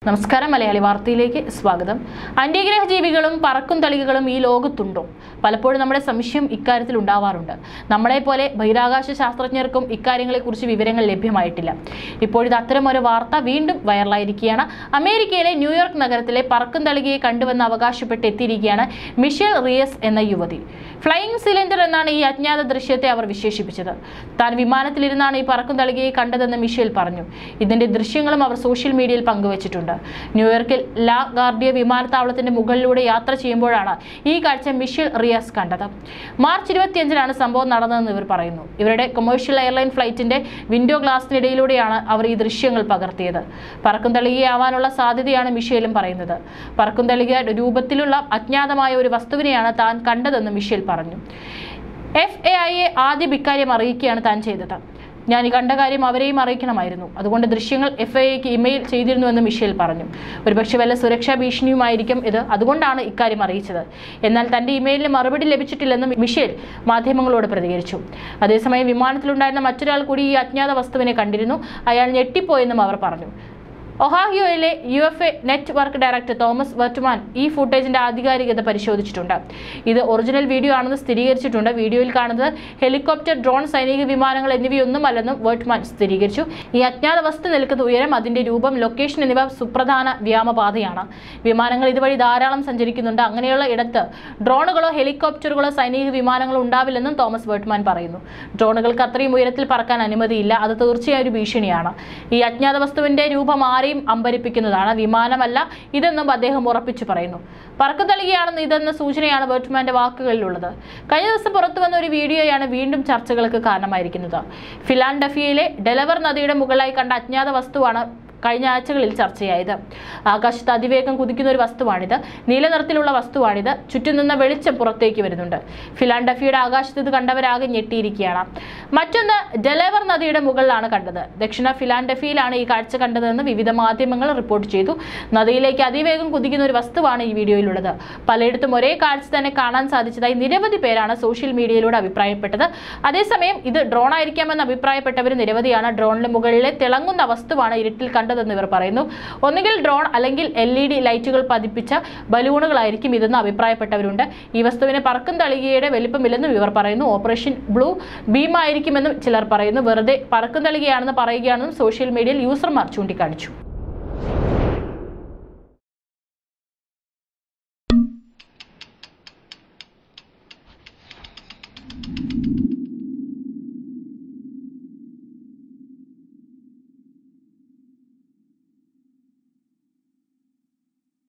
നമസ്കാരം മലയാളി വാർത്തയിലേക്ക് സ്വാഗതം അന്യഗ്രഹ ജീവികളും പറക്കും തളികകളും ഈ ലോകത്തുണ്ടോ പലപ്പോഴും നമ്മുടെ സംശയം ഇക്കാര്യത്തിൽ ഉണ്ടാവാറുണ്ട് നമ്മളെ പോലെ ബഹിരാകാശ ശാസ്ത്രജ്ഞർക്കും ഇക്കാര്യങ്ങളെക്കുറിച്ച് വിവരങ്ങൾ ലഭ്യമായിട്ടില്ല ഇപ്പോഴിത് അത്തരമൊരു വാർത്ത വീണ്ടും വൈറലായിരിക്കുകയാണ് അമേരിക്കയിലെ ന്യൂയോർക്ക് നഗരത്തിലെ പറക്കും തളികയെ കണ്ടുവെന്ന് അവകാശപ്പെട്ട് എത്തിയിരിക്കുകയാണ് മിഷേൽ റിയസ് എന്ന യുവതി ഫ്ലൈയിങ് സിലിണ്ടർ എന്നാണ് ഈ അജ്ഞാത ദൃശ്യത്തെ അവർ വിശേഷിപ്പിച്ചത് താൻ വിമാനത്തിലിരുന്നാണ് ഈ പറക്കും തളികയെ കണ്ടതെന്ന് മിഷേൽ പറഞ്ഞു ഇതിന്റെ ദൃശ്യങ്ങളും അവർ സോഷ്യൽ മീഡിയയിൽ പങ്കുവച്ചിട്ടുണ്ട് ന്യൂയോർക്കിൽ ലാ ഗാർഡിയ വിമാനത്താവളത്തിന്റെ മുകളിലൂടെ യാത്ര ചെയ്യുമ്പോഴാണ് ഈ കാഴ്ച മിഷേൽ റിയാസ് കണ്ടത് മാർച്ച് ഇരുപത്തിയഞ്ചിനാണ് സംഭവം നടന്നതെന്ന് ഇവർ പറയുന്നു ഇവരുടെ കൊമേഴ്ഷ്യൽ എയർലൈൻ ഫ്ലൈറ്റിന്റെ വിൻഡോ ഗ്ലാസിനിടയിലൂടെയാണ് അവർ ഈ ദൃശ്യങ്ങൾ പകർത്തിയത് പറക്കും തളികയാവാനുള്ള സാധ്യതയാണ് മിഷേലും പറയുന്നത് പറക്കും തളിക രൂപത്തിലുള്ള അജ്ഞാതമായ ഒരു വസ്തുവിനെയാണ് താൻ കണ്ടതെന്ന് മിഷേൽ പറഞ്ഞു എഫ് എ ഐയെ ആദ്യം ഇക്കാര്യം അറിയിക്കുകയാണ് താൻ ചെയ്തത് ഞാൻ ഈ കണ്ട കാര്യം അവരെയും അറിയിക്കണമായിരുന്നു അതുകൊണ്ട് ദൃശ്യങ്ങൾ എഫ് ഐ എക്ക് ഇമെയിൽ ചെയ്തിരുന്നുവെന്ന് മിഷേൽ പറഞ്ഞു ഒരുപക്ഷെ വല്ല സുരക്ഷാ ഭീഷണിയുമായിരിക്കും ഇത് അതുകൊണ്ടാണ് ഇക്കാര്യം അറിയിച്ചത് എന്നാൽ തന്റെ ഇമെയിലിന് മറുപടി ലഭിച്ചിട്ടില്ലെന്ന് മിഷേൽ മാധ്യമങ്ങളോട് പ്രതികരിച്ചു അതേസമയം വിമാനത്തിലുണ്ടായിരുന്ന മറ്റൊരാൾ കൂടി ഈ അജ്ഞാത വസ്തുവിനെ കണ്ടിരുന്നു അയാൾ ഞെട്ടിപ്പോയെന്നും അവർ പറഞ്ഞു ഒഹാഹിയോയിലെ U F A network director Thomas വെർട്ടുമാൻ ഈ ഫുട്ടേജിന്റെ ആധികാരികത പരിശോധിച്ചിട്ടുണ്ട് ഇത് ഒറിജിനൽ വീഡിയോ ആണെന്ന് സ്ഥിരീകരിച്ചിട്ടുണ്ട് വീഡിയോയിൽ കാണുന്നത് ഹെലികോപ്റ്റർ ഡ്രോൺ സൈനിക വിമാനങ്ങൾ എന്നിവയൊന്നുമല്ലെന്നും വെർട്ട്മാൻ സ്ഥിരീകരിച്ചു ഈ അജ്ഞാത വസ്തു നിൽക്കുന്ന ഉയരം അതിന്റെ രൂപം ലൊക്കേഷൻ എന്നിവ സുപ്രധാന വ്യോമപാതയാണ് വിമാനങ്ങൾ ഇതുവഴി ധാരാളം സഞ്ചരിക്കുന്നുണ്ട് അങ്ങനെയുള്ള ഇടത്ത് ഡ്രോണുകളോ ഹെലികോപ്റ്ററുകളോ സൈനിക വിമാനങ്ങളോ ഉണ്ടാവില്ലെന്നും തോമസ് വെർട്ട്മാൻ പറയുന്നു ഡ്രോണുകൾക്ക് അത്രയും ഉയരത്തിൽ പറക്കാൻ അനുമതിയില്ല അത് തീർച്ചയായും ഒരു ഭീഷണിയാണ് ഈ അജ്ഞാത വസ്തുവിന്റെ രൂപം ആരെയും അമ്പരിപ്പിക്കുന്നതാണ് വിമാനമല്ല ഇതെന്നും അദ്ദേഹം ഉറപ്പിച്ചു പറയുന്നു പറക്കുതളികയാണെന്ന് ഇതെന്ന സൂചനയാണ് വെർട്ട്മാന്റെ വാക്കുകളിലുള്ളത് കഴിഞ്ഞ ദിവസം പുറത്തു വന്ന ഒരു വീഡിയോയാണ് വീണ്ടും ചർച്ചകൾക്ക് കാരണമായിരിക്കുന്നത് ഫിലാൻഡഫിയയിലെ ഡെലവർ നദിയുടെ മുകളിലായി കണ്ട അജ്ഞാത വസ്തുവാണ് കഴിഞ്ഞ ആഴ്ചകളിൽ ചർച്ചയായത് ആകാശത്ത് അതിവേഗം കുതിക്കുന്ന ഒരു വസ്തുവാണിത് നീല നിറത്തിലുള്ള വസ്തുവാണിത് ചുറ്റും നിന്ന വെളിച്ചം പുറത്തേക്ക് വരുന്നുണ്ട് ഫിലാൻഡഫിയുടെ ആകാശത്ത് ഇത് കണ്ടവരാകെ ഞെട്ടിയിരിക്കുകയാണ് മറ്റൊന്ന് ഡെലവർ നദിയുടെ മുകളിലാണ് കണ്ടത് ദക്ഷിണ ഫിലാൻഡഫിയിലാണ് ഈ കാഴ്ച കണ്ടതെന്ന് വിവിധ മാധ്യമങ്ങൾ റിപ്പോർട്ട് ചെയ്തു നദിയിലേക്ക് അതിവേഗം കുതിക്കുന്ന ഒരു വസ്തുവാണ് ഈ വീഡിയോയിലുള്ളത് പലയിടത്തും ഒരേ കാഴ്ച തന്നെ കാണാൻ സാധിച്ചതായി നിരവധി പേരാണ് സോഷ്യൽ മീഡിയയിലൂടെ അഭിപ്രായപ്പെട്ടത് അതേസമയം ഇത് ഡ്രോൺ ആയിരിക്കാമെന്ന് അഭിപ്രായപ്പെട്ടവർ നിരവധിയാണ് ഡ്രോണിന് മുകളിലെ തിളങ്ങുന്ന വസ്തുവാണ് ഇരുട്ടിൽ കണ്ടതെന്ന് ഇവർ പറയുന്നു ഒന്നുകിൽ ഡ്രോൺ അല്ലെങ്കിൽ എൽ ഇ ഡി ലൈറ്റുകൾ പതിപ്പിച്ച ബലൂണുകളായിരിക്കും ഇതെന്ന് അഭിപ്രായപ്പെട്ടവരുണ്ട് ഈ വസ്തുവിന് പറക്കും തളികയുടെ വലിപ്പമില്ലെന്നും ഇവർ പറയുന്നു ഓപ്പറേഷൻ ബ്ലൂ ബീം ആയിരിക്കുമെന്നും ചിലർ പറയുന്നു വെറുതെ പറക്കും തളികയാണെന്ന് പറയുകയാണെന്നും സോഷ്യൽ മീഡിയയിൽ യൂസർമാർ ചൂണ്ടിക്കാണിച്ചു